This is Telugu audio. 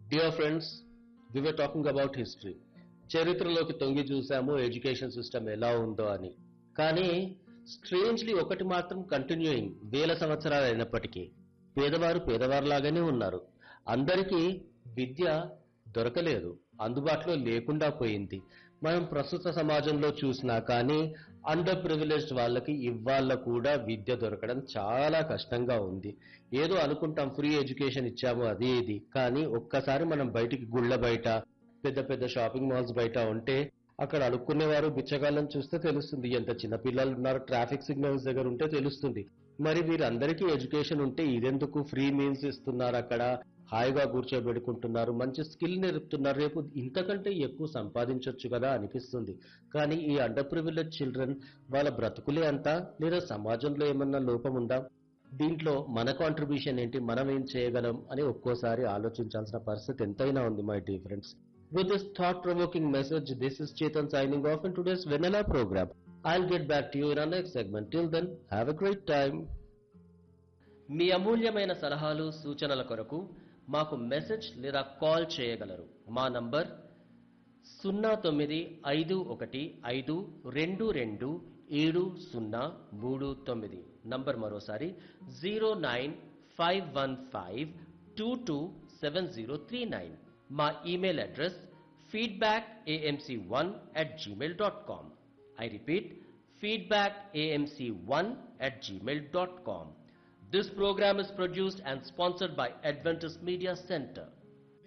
Dear friends we were talking about history చరిత్రలోకి తొంగి చూసాము ఎడ్యుకేషన్ సిస్టమ్ ఎలా ఉందో అని కానీ స్ట్రేంజ్లీ ఒకటి మాత్రం కంటిన్యూయింగ్ వేల సంవత్సరాలు అయినప్పటికీ పేదవారు పేదవారిలాగానే ఉన్నారు అందరికీ విద్య దొరకలేదు అందుబాటులో లేకుండా పోయింది మనం ప్రస్తుత సమాజంలో చూసినా కానీ అండర్ ప్రివిలేజ్డ్ వాళ్ళకి ఇవాళ కూడా విద్య దొరకడం చాలా కష్టంగా ఉంది ఏదో అనుకుంటాం ఫ్రీ ఎడ్యుకేషన్ ఇచ్చాము అది ఇది కానీ ఒక్కసారి మనం బయటికి గుళ్ళ బయట పెద్ద పెద్ద షాపింగ్ మాల్స్ బయట ఉంటే అక్కడ అడుక్కునేవారు బిచ్చగాళ్ళని చూస్తే తెలుస్తుంది ఎంత చిన్న పిల్లలు ఉన్నారు ట్రాఫిక్ సిగ్నల్స్ దగ్గర ఉంటే తెలుస్తుంది మరి వీరందరికీ ఎడ్యుకేషన్ ఉంటే ఇదెందుకు ఫ్రీ మీల్స్ ఇస్తున్నారు అక్కడ హాయిగా కూర్చోబెట్టుకుంటున్నారు మంచి స్కిల్ నేర్పుతున్నారు రేపు ఇంతకంటే ఎక్కువ సంపాదించవచ్చు కదా అనిపిస్తుంది కానీ ఈ అండర్ ప్రివిలేజ్ చిల్డ్రన్ వాళ్ళ బ్రతుకులే అంతా లేదా సమాజంలో ఏమన్నా లోపం ఉందా దీంట్లో మన కాంట్రిబ్యూషన్ ఏంటి మనం ఏం చేయగలం అని ఒక్కోసారి ఆలోచించాల్సిన పరిస్థితి ఎంతైనా ఉంది my dear friends With this thought-provoking message, this is Chetan signing off in today's Vanilla program. I'll get back to you in our next segment. Till then, have a great time. మీ అమూల్యమైన సలహాలు సూచనల కొరకు మాకు మెసేజ్ లేదా కాల్ చేయగలరు మా నంబర్ సున్నా తొమ్మిది ఐదు ఒకటి ఐదు రెండు రెండు ఏడు సున్నా మూడు తొమ్మిది నంబర్ మరోసారి zero nine five one five two two seven zero three nine మా email address feedback AMC one at Gmail dot com I repeat feedback AMC one at Gmail dot com This program is produced and sponsored by Adventist Media Center.